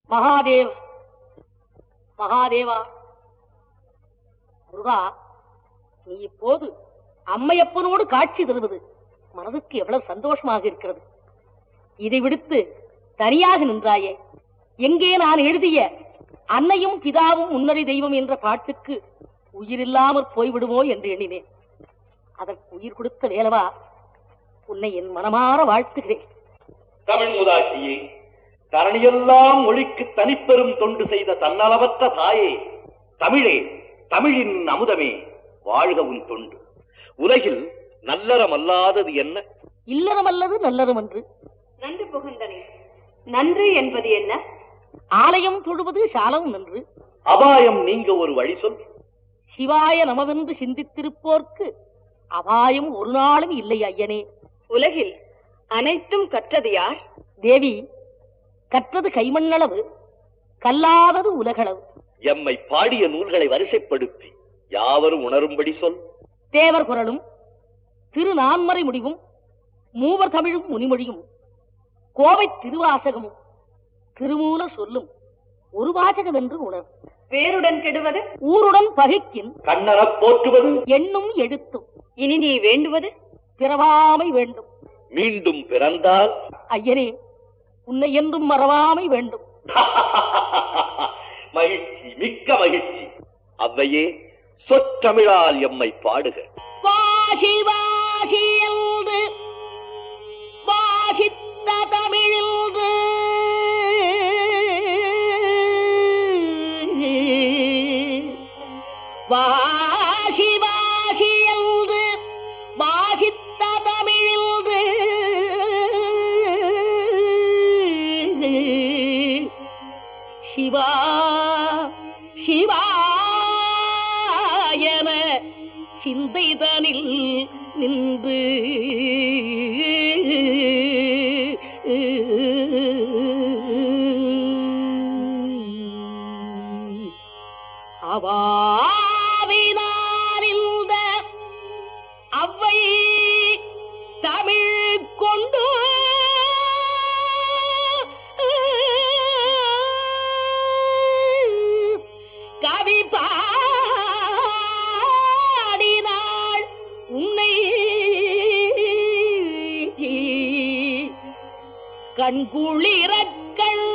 மகாதேவ் மகாதேவா முருகா நீ இப்போது அம்மையப்பனோடு காட்சி தருவது மனதுக்கு எவ்வளவு சந்தோஷமாக இருக்கிறது இதை விடுத்து தனியாக நின்றாயே எங்கே நான் எழுதிய அன்னையும் பிதாவும் முன்னறி தெய்வம் என்ற பாட்டுக்கு உயிரில்லாமற் போய்விடுமோ என்று எண்ணினேன் அதற்கு உயிர் கொடுத்த வேலவா உன்னை என் மனமாற வாழ்த்துகிறேன் தமிழ் முதாட்சியே தரணியெல்லாம் மொழிக்கு தனிப்பெரும் தொண்டு செய்த தன்னலவற்ற தாயே தமிழே தமிழின் அமுதமே வாழ்க உன் தொண்டு உலகில் நல்லறமல்லாதது என்ன இல்லறமல்லது நல்லறம் என்று நன்று புகந்தனே நன்று என்பது என்ன ஆலயம் தொழுவது சாலம் நன்று அபாயம் நீங்க ஒரு வழி சொல் சிவாய நமவென்று சிந்தித்திருப்போர்க்கு அபாயம் ஒரு நாளும் இல்லை ஐயனே உலகில் அனைத்தும் கற்றது யார் தேவி கற்றது கைமண்ணளவு கல்லாதது உலகளவு எம்மை பாடிய நூல்களை வரிசைப்படுத்தி யாவரும் உணரும்படி சொல் தேவர் குரலும் திரு நான்மறை முடிவும் மூவர் தமிழும் முனிமொழியும் கோவை திருவாசகமும் திருமூல சொல்லும் ஒரு வாசகம் என்று உணர் வேருடன் கெடுவது ஊருடன் பகைக்கின் கண்ணனப் போற்றுவது எண்ணும் எழுத்தும் இனி நீ வேண்டுவது பிறவாமை வேண்டும் மீண்டும் பிறந்தால் ஐயனே உன்னை என்றும் மறவாமை வேண்டும் மகிழ்ச்சி மிக்க மகிழ்ச்சி அவ்வையே சொற்றமிழால் எம்மை பாடுக வாசி வாசி என்று வாசித்த தமிழில்து வாசி வாசி என்று வாசித்த தமிழில்து சிவா சிவாயன சிந்தைதனில் நின்று அவாவினாரிந்த அவ்வை தமிழ் கொண்டு கவி பாடினாள் உன்னை கண்குளிரக் கண்